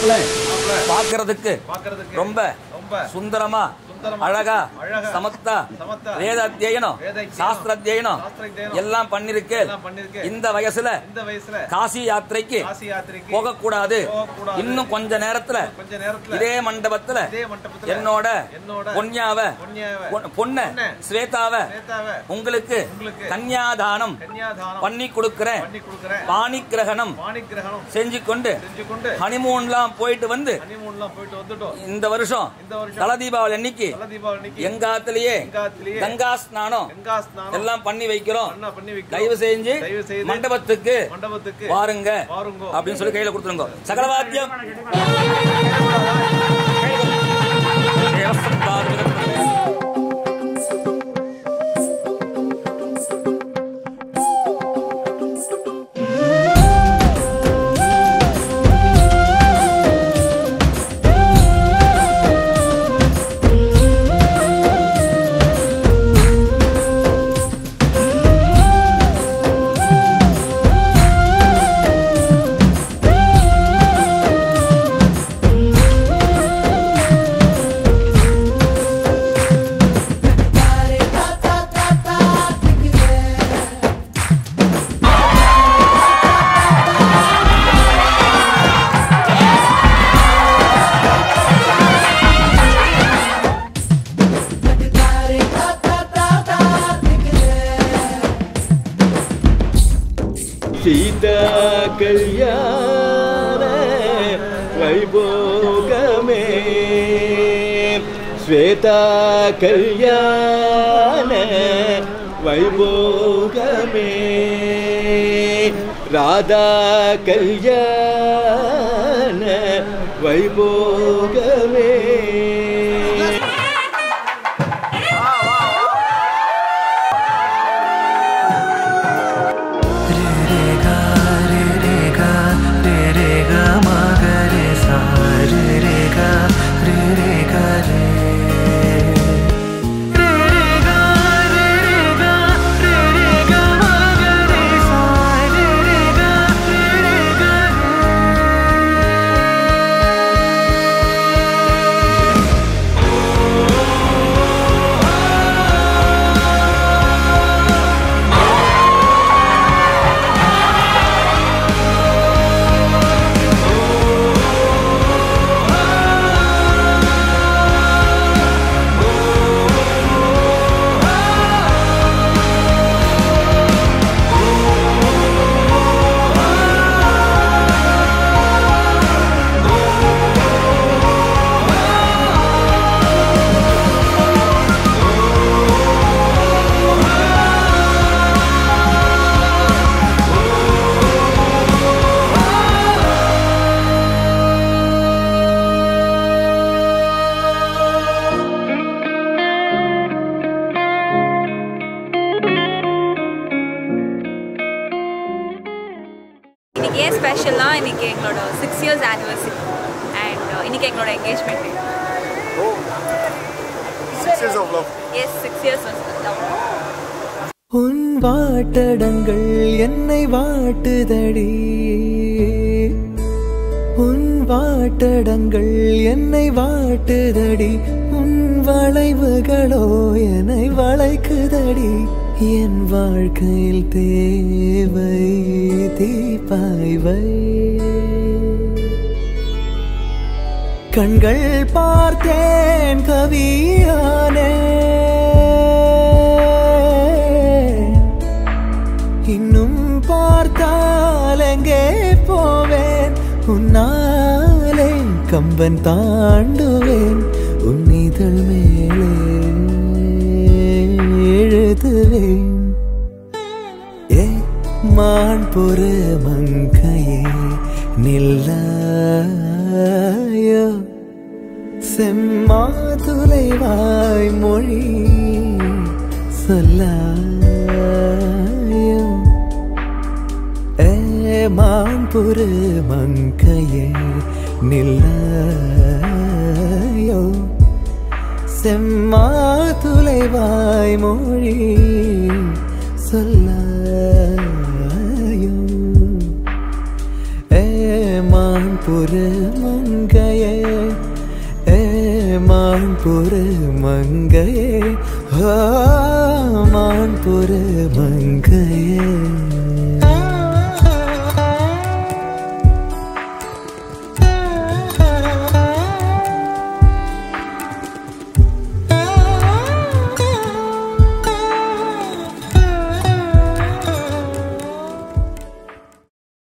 மாப்பிள்ளை மாப்பிள்ளை. பார்க்கறதுக்கு பார்க்கறதுக்கு ரொம்ப ரொம்ப சுந்தரமா சுந்தரமா, அழகா அழகா, சமத்தா சமத்தா, வேத அத்தியனம் வேத அத்தியனம், சாஸ்திர அத்தியனம் சாஸ்திர அத்தியனம், எல்லாம் பண்ணிருக்கு எல்லாம் பண்ணிருக்கு. இந்த வயசுல இந்த வயசுல காசி யாத்திரைக்கு காசி யாத்திரைக்கு போகக்கூடாது போகக்கூடாது. இன்னும் கொஞ்ச நேரத்துல கொஞ்ச நேரத்துல இதே மண்டபத்துல இதே மண்டபத்துல என்னோட என்னோட பொன்யாவ பொன்னியாவ, பொன்- பொண்ண பொண்ண, ஸ்வேதாவ நேதாவை உங்களுக்கு உங்களுக்கு கன்யாதானம் கன்னியாதானம் பண்ணி கொடுக்கிறேன் பண்ணி கொடுக்கிறேன் பாணி கிரகணம் மாணி கிரகணம் செஞ்சு கொண்டு செஞ்சு கொண்டு ஹனிமூன்லாம் போயிட்டு வந்து ஹனிமூன்லாம் போயிட்டு வந்துட்டோம் இந்த வருஷம் இந்த வருஷம் தல தீபாவளி அன்னைக்கு தல தீபாவளி அன்னைக்கு எங்காத்திலேயே எங்காத்திலேயே கங்கா ஸ்நானம் கங்கா ஸ்நானம் எல்லாம் பண்ணி வைக்கிறோம் பண்ணா பண்ணி வைக்கிறோம். தயவு செஞ்சு தயவு செய்து மண்டபத்துக்கு மண்டபத்துக்கு வாருங்க வாருங்கோ. அப்படின்னு சொல்லி கையில கொடுத்துருங்க சகலவாத்தியம் சீதா கல்யாண வைபோகமே ஸ்வேதா கல்யாண வைபோகமே ராதா கல்யாண வைபோகமே இன்னைக்கு ஏன் ஸ்பெஷல்னா இன்னைக்கு எங்களோட சிக்ஸ் இயர்ஸ் ஆனிவர்சரி அண்ட் இன்னைக்கு எங்களோட engagement Six years of love. Yes six years வந்து உன் வாட்டடங்கள் என்னை வாட்டுதடி உன் வாட்டடங்கள் என்னை வாட்டுதடி உன் வளைவுகளோ என்னை வளைக்குதடி என் வாழ்க்கையில் தேவை தீபாய்வை கண்கள் பார்த்தேன் கவியானே இன்னும் பார்த்தால் எங்கே போவேன் உன்னாலே கம்பன் தாண்டுவேன் உன் இதழ் மேலே எழுதுவேன் ஏ மான் பொறு மங்கையே நில்லாயோ செம்மாதுளைவாய் மொழி சொல்லாயோ ஏ மான் பொறு மங்கையே நில்லாயோ செம்மாதுளைவாய் மொழி சொல்லாயோ ஏ மா மான் புரு மங்கையே ஏ மான் புரு மங்கையே ஆ, மான் புரு மங்கையே